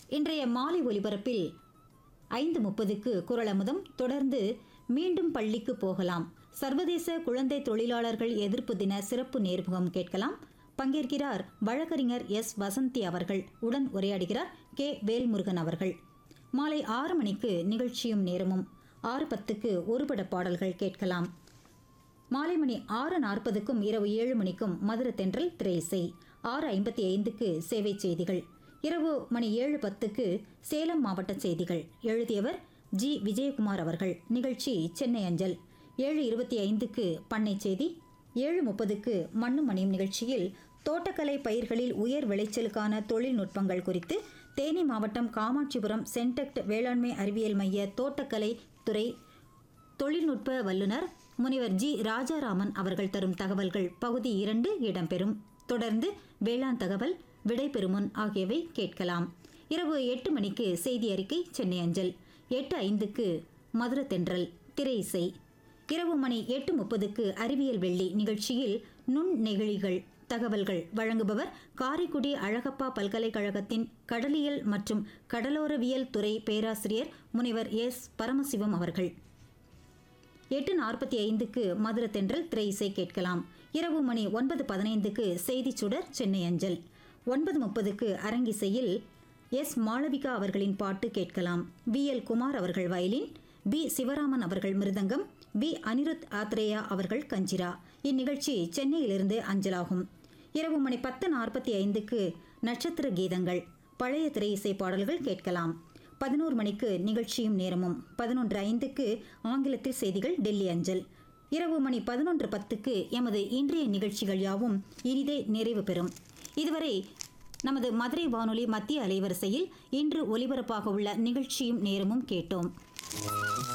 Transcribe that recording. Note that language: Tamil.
இன்றைய மாலை ஒலிபரப்பில் ஐந்து முப்பதுக்கு குரலமுதம் தொடர்ந்து மீண்டும் பள்ளிக்கு போகலாம் சர்வதேச குழந்தை தொழிலாளர்கள் எதிர்ப்பு தின சிறப்பு நேர்முகம் கேட்கலாம் பங்கேற்கிறார் வழக்கறிஞர் எஸ் வசந்தி அவர்கள் உடன் உரையாடுகிறார் கே வேல்முருகன் அவர்கள் மாலை ஆறு மணிக்கு நிகழ்ச்சியும் நேரமும் ஆறு பத்துக்கு ஒருபட பாடல்கள் கேட்கலாம் மாலை மணி ஆறு நாற்பதுக்கும் இரவு ஏழு மணிக்கும் மதுர தென்றல் திரையிசை ஆறு ஐம்பத்தி ஐந்துக்கு சேவை செய்திகள் இரவு மணி ஏழு பத்துக்கு சேலம் மாவட்ட செய்திகள் எழுதியவர் ஜி விஜயகுமார் அவர்கள் நிகழ்ச்சி சென்னை அஞ்சல் ஏழு இருபத்தி ஐந்துக்கு பண்ணை செய்தி ஏழு முப்பதுக்கு மண்ணும் மணியும் நிகழ்ச்சியில் தோட்டக்கலை பயிர்களில் உயர் விளைச்சலுக்கான தொழில்நுட்பங்கள் குறித்து தேனி மாவட்டம் காமாட்சிபுரம் சென்டெக்ட் வேளாண்மை அறிவியல் மைய தோட்டக்கலை துறை தொழில்நுட்ப வல்லுநர் முனிவர் ஜி ராஜாராமன் அவர்கள் தரும் தகவல்கள் பகுதி இரண்டு இடம்பெறும் தொடர்ந்து வேளாண் தகவல் விடைபெறுமுன் ஆகியவை கேட்கலாம் இரவு எட்டு மணிக்கு செய்தி அறிக்கை சென்னை அஞ்சல் எட்டு ஐந்துக்கு மதுர தென்றல் திரை இசை இரவு மணி எட்டு முப்பதுக்கு அறிவியல் வெள்ளி நிகழ்ச்சியில் நுண் நெகிழிகள் தகவல்கள் வழங்குபவர் காரைக்குடி அழகப்பா பல்கலைக்கழகத்தின் கடலியல் மற்றும் கடலோரவியல் துறை பேராசிரியர் முனைவர் எஸ் பரமசிவம் அவர்கள் எட்டு நாற்பத்தி ஐந்துக்கு மதுர தென்றல் திரை இசை கேட்கலாம் இரவு மணி ஒன்பது பதினைந்துக்கு செய்திச் சுடர் சென்னை அஞ்சல் ஒன்பது முப்பதுக்கு அரங்கிசையில் எஸ் மாளவிகா அவர்களின் பாட்டு கேட்கலாம் வி எல் குமார் அவர்கள் வயலின் பி சிவராமன் அவர்கள் மிருதங்கம் பி அனிருத் ஆத்ரேயா அவர்கள் கஞ்சிரா இந்நிகழ்ச்சி சென்னையிலிருந்து அஞ்சலாகும் இரவு மணி பத்து நாற்பத்தி ஐந்துக்கு நட்சத்திர கீதங்கள் பழைய திரை இசை பாடல்கள் கேட்கலாம் பதினோரு மணிக்கு நிகழ்ச்சியும் நேரமும் பதினொன்று ஐந்துக்கு ஆங்கிலத்தில் செய்திகள் டெல்லி அஞ்சல் இரவு மணி பதினொன்று பத்துக்கு எமது இன்றைய நிகழ்ச்சிகள் யாவும் இனிதே நிறைவு பெறும் இதுவரை நமது மதுரை வானொலி மத்திய அலைவரிசையில் இன்று ஒலிபரப்பாக உள்ள நிகழ்ச்சியும் நேரமும் கேட்டோம்